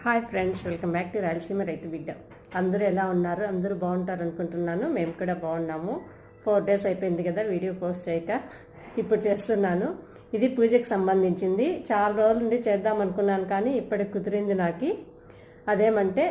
hi friends welcome back to Rayalaseema రైతు బిడ్డ అందరూ ఎలా ఉన్నారు అందరూ బాగుంటారు అనుకుంటున్నాను మేము కూడా బాగున్నాము ఫోర్ డేస్ అయిపోయింది కదా వీడియో పోస్ట్ చేయక ఇప్పుడు చేస్తున్నాను ఇది పూజకి సంబంధించింది చాలా రోజుల నుండి చేద్దాం అనుకున్నాను కానీ ఇప్పటికి కుదిరింది నాకు అదేమంటే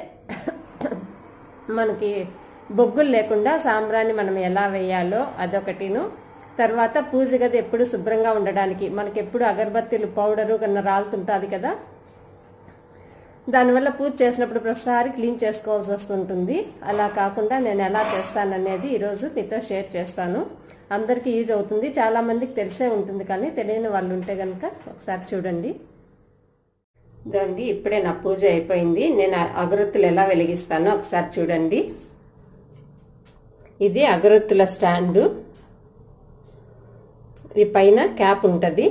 మనకి బొగ్గులు లేకుండా సాంబ్రాన్ని మనం ఎలా వేయాలో అదొకటిను తర్వాత పూజ గది ఎప్పుడు శుభ్రంగా ఉండడానికి మనకి ఎప్పుడు అగరబత్తీలు పౌడరు కన్నా రాలుతుంటుంది కదా దానివల్ల పూజ చేసినప్పుడు ప్రతిసారి క్లీన్ చేసుకోవాల్సి వస్తుంటుంది అలా కాకుండా నేను ఎలా చేస్తాననేది ఈరోజు మీతో షేర్ చేస్తాను అందరికీ యూజ్ అవుతుంది చాలా మందికి తెలిసే ఉంటుంది కానీ తెలియని వాళ్ళు ఉంటే కనుక ఒకసారి చూడండి ఇదండి ఇప్పుడే నా పూజ అయిపోయింది నేను అగరొత్తులు ఎలా వెలిగిస్తానో ఒకసారి చూడండి ఇది అగరొత్తుల స్టాండు ఈ పైన క్యాప్ ఉంటుంది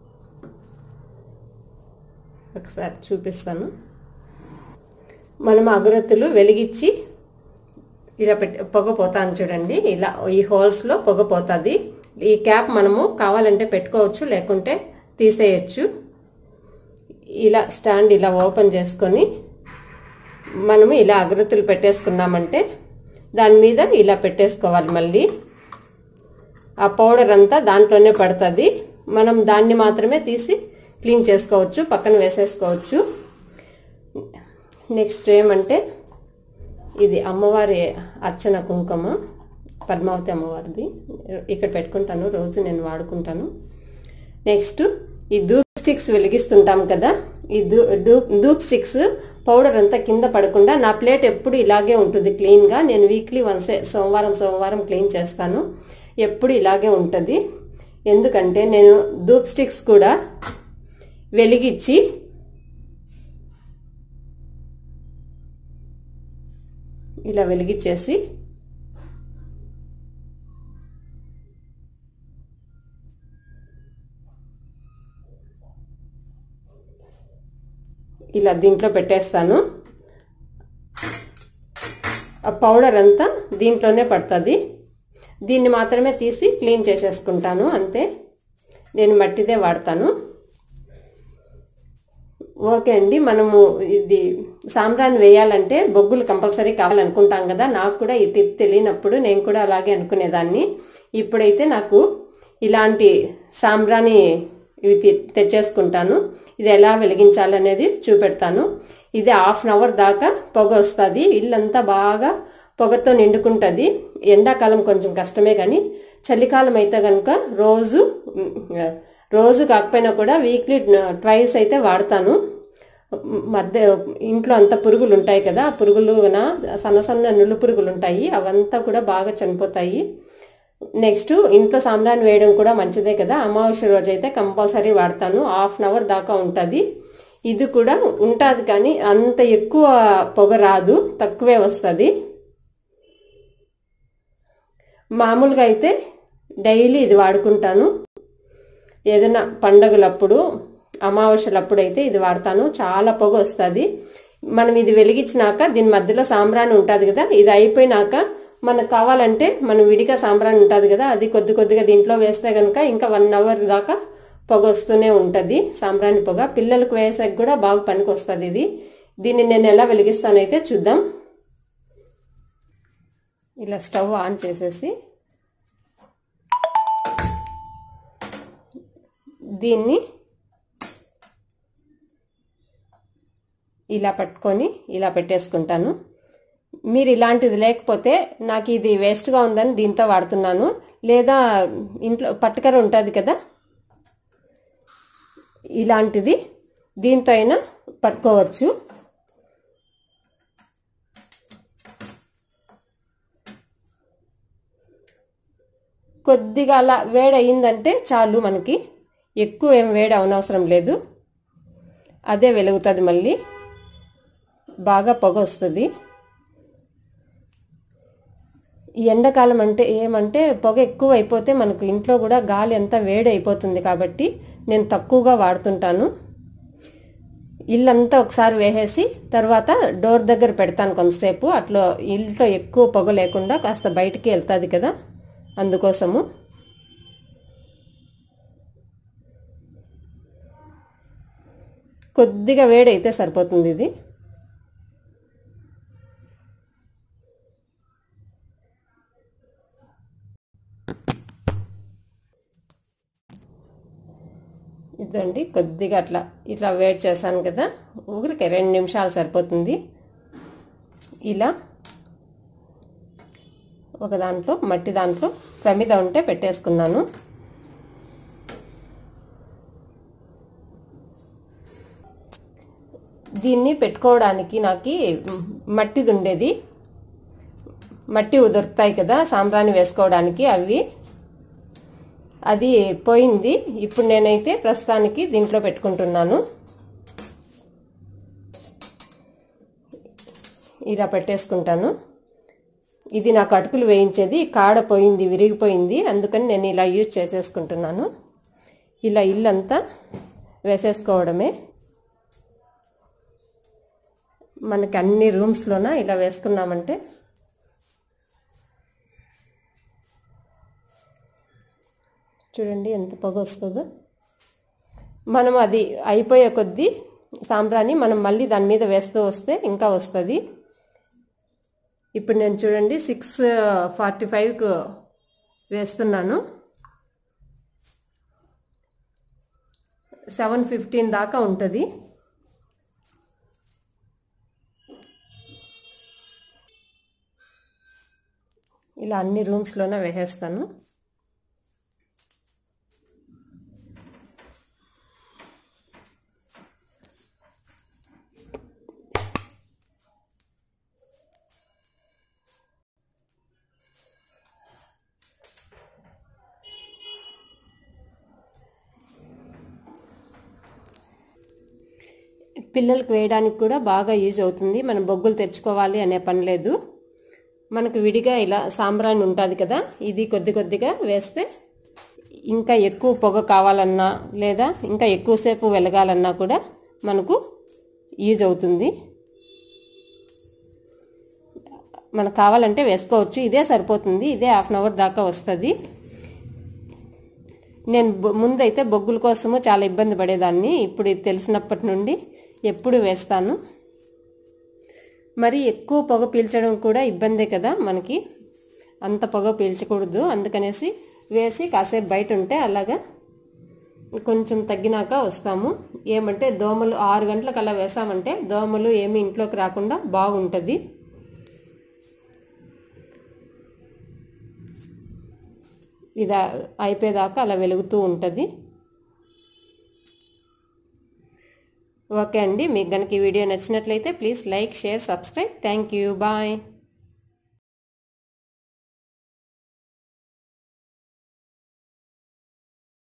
ఒకసారి చూపిస్తాను మనం అగరొత్తులు వెలిగించి ఇలా పెట్టి పొగ పోతాను చూడండి ఇలా ఈ హోల్స్లో పొగ పోతుంది ఈ క్యాప్ మనము కావాలంటే పెట్టుకోవచ్చు లేకుంటే తీసేయచ్చు ఇలా స్టాండ్ ఇలా ఓపెన్ చేసుకొని మనము ఇలా అగరత్తులు పెట్టేసుకున్నామంటే దాని మీద ఇలా పెట్టేసుకోవాలి మళ్ళీ ఆ పౌడర్ అంతా దాంట్లోనే పడుతుంది మనం దాన్ని మాత్రమే తీసి క్లీన్ చేసుకోవచ్చు పక్కన వేసేసుకోవచ్చు నెక్స్ట్ ఏమంటే ఇది అమ్మవారి అర్చన కుంకుమ పద్మావతి అమ్మవారిది ఇక్కడ పెట్టుకుంటాను రోజు నేను వాడుకుంటాను నెక్స్ట్ ఈ ధూప్ స్టిక్స్ వెలిగిస్తుంటాం కదా ఈ ధూప్ ధూప్ స్టిక్స్ పౌడర్ అంతా కింద పడకుండా నా ప్లేట్ ఎప్పుడు ఇలాగే ఉంటుంది క్లీన్గా నేను వీక్లీ వన్సే సోమవారం సోమవారం క్లీన్ చేస్తాను ఎప్పుడు ఇలాగే ఉంటుంది ఎందుకంటే నేను ధూప్ స్టిక్స్ కూడా వెలిగించి ఇలా వెలిగించేసి ఇలా దీంట్లో పెట్టేస్తాను ఆ పౌడర్ అంతా దీంట్లోనే పడుతుంది దీన్ని మాత్రమే తీసి క్లీన్ చేసేసుకుంటాను అంతే నేను మట్టిదే వాడతాను ఓకే అండి మనము ఇది సాంబ్రాన్ని వేయాలంటే బొగ్గులు కంపల్సరీ కావాలనుకుంటాం కదా నాకు కూడా ఈ టిప్ తెలియనప్పుడు నేను కూడా అలాగే అనుకునేదాన్ని ఇప్పుడైతే నాకు ఇలాంటి సాంబ్రాన్ని ఇవి తెచ్చేసుకుంటాను ఇది ఎలా వెలిగించాలనేది చూపెడతాను ఇది హాఫ్ అన్ అవర్ దాకా పొగ వస్తుంది ఇల్లంతా బాగా పొగతో నిండుకుంటుంది ఎండాకాలం కొంచెం కష్టమే కానీ చలికాలం అయితే కనుక రోజు రోజు కాకపోయినా కూడా వీక్లీ ట్వైస్ అయితే వాడతాను మధ్య ఇంట్లో అంత పురుగులు ఉంటాయి కదా ఆ పురుగులు సన్న సన్న నుళ్ళు పురుగులు ఉంటాయి అవంతా కూడా బాగా చనిపోతాయి నెక్స్ట్ ఇంట్లో సాంబ్రాన్ని వేయడం కూడా మంచిదే కదా అమావాస్య రోజు అయితే కంపల్సరీ వాడతాను హాఫ్ అన్ అవర్ దాకా ఉంటుంది ఇది కూడా ఉంటుంది కానీ అంత ఎక్కువ పొగ రాదు తక్కువే వస్తుంది మామూలుగా అయితే డైలీ ఇది వాడుకుంటాను ఏదైనా పండగలప్పుడు అమావాస్యలప్పుడు అయితే ఇది వాడతాను చాలా పొగ వస్తుంది మనం ఇది వెలిగించినాక దీని మధ్యలో సాంబ్రాణి ఉంటుంది కదా ఇది అయిపోయినాక మనకు కావాలంటే మనం విడిగా సాంబ్రాణి ఉంటుంది కదా అది కొద్ది కొద్దిగా దీంట్లో వేస్తే కనుక ఇంకా వన్ అవర్ దాకా పొగ వస్తూనే ఉంటుంది సాంబ్రాణి పొగ పిల్లలకు వేసాక కూడా బాగా పనికి వస్తుంది ఇది దీన్ని నేను ఎలా వెలిగిస్తానైతే చూద్దాం ఇలా స్టవ్ ఆన్ చేసేసి దీన్ని ఇలా పట్టుకొని ఇలా పెట్టేసుకుంటాను మీరు ఇలాంటిది లేకపోతే నాకు ఇది వేస్ట్గా ఉందని దీంతో వాడుతున్నాను లేదా ఇంట్లో పట్టుకర ఉంటుంది కదా ఇలాంటిది దీంతో అయినా పట్టుకోవచ్చు కొద్దిగా అలా వేడి అయిందంటే చాలు మనకి ఎక్కువ ఏం వేడి అవనవసరం లేదు అదే వెలుగుతుంది మళ్ళీ బాగా పొగ వస్తుంది ఈ ఎండాకాలం అంటే ఏమంటే పొగ ఎక్కువ అయిపోతే మనకు ఇంట్లో కూడా గాలి అంతా వేడి అయిపోతుంది కాబట్టి నేను తక్కువగా వాడుతుంటాను ఇల్లంతా ఒకసారి వేసేసి తర్వాత డోర్ దగ్గర పెడతాను కొంతసేపు అట్లా ఇంట్లో ఎక్కువ పొగ లేకుండా కాస్త బయటికి వెళ్తుంది కదా అందుకోసము కొద్దిగా వేడైతే సరిపోతుంది ఇది ఇదండి కొద్దిగా అట్లా ఇట్లా వేడి చేశాను కదా ఊరికి రెండు నిమిషాలు సరిపోతుంది ఇలా ఒక దాంట్లో మట్టి దాంట్లో ప్రమిద ఉంటే పెట్టేసుకున్నాను దీన్ని పెట్టుకోవడానికి నాకు మట్టిది ఉండేది మట్టి దొరుకుతాయి కదా సాంబ్రాణి వేసుకోవడానికి అవి అది పోయింది ఇప్పుడు నేనైతే ప్రస్తుతానికి దీంట్లో పెట్టుకుంటున్నాను ఇలా పెట్టేసుకుంటాను ఇది నాకు అటుకులు వేయించేది కాడ పోయింది విరిగిపోయింది అందుకని నేను ఇలా యూజ్ చేసేసుకుంటున్నాను ఇలా ఇల్లంతా వేసేసుకోవడమే మనకి అన్ని రూమ్స్లోన ఇలా వేసుకున్నామంటే చూడండి ఎంత పొగ వస్తుందో మనం అది అయిపోయే కొద్దీ సాంబ్రాణి మనం మళ్ళీ దాని మీద వేస్తూ వస్తే ఇంకా వస్తుంది ఇప్పుడు నేను చూడండి సిక్స్ ఫార్టీ ఫైవ్కు వేస్తున్నాను సెవెన్ ఫిఫ్టీన్ దాకా ఉంటుంది ఇలా అన్ని రూమ్స్లోనే వేసేస్తాను పిల్లలకు వేయడానికి కూడా బాగా యూజ్ అవుతుంది మనం బొగ్గులు తెచ్చుకోవాలి అనే పని లేదు మనకు విడిగా ఇలా సాంబ్రాణి ఉంటుంది కదా ఇది కొద్ది కొద్దిగా వేస్తే ఇంకా ఎక్కువ పొగ కావాలన్నా లేదా ఇంకా ఎక్కువసేపు వెలగాలన్నా కూడా మనకు యూజ్ అవుతుంది మనకు కావాలంటే వేసుకోవచ్చు ఇదే సరిపోతుంది ఇదే హాఫ్ అన్ అవర్ దాకా వస్తుంది నేను ముందైతే బొగ్గుల కోసము చాలా ఇబ్బంది పడేదాన్ని ఇప్పుడు ఇది తెలిసినప్పటి నుండి ఎప్పుడు వేస్తాను మరి ఎక్కువ పొగ పీల్చడం కూడా ఇబ్బందే కదా మనకి అంత పొగ పీల్చకూడదు అందుకనేసి వేసి కాసేపు బయట ఉంటే అలాగా కొంచెం తగ్గినాక వస్తాము ఏమంటే దోమలు ఆరు గంటలకు అలా వేసామంటే దోమలు ఏమి ఇంట్లోకి రాకుండా బాగుంటుంది ఇది అయిపోయేదాకా అలా వెలుగుతూ ఉంటుంది ఓకే అండి మీకు కనుక ఈ వీడియో నచ్చినట్లయితే please like share subscribe thank you bye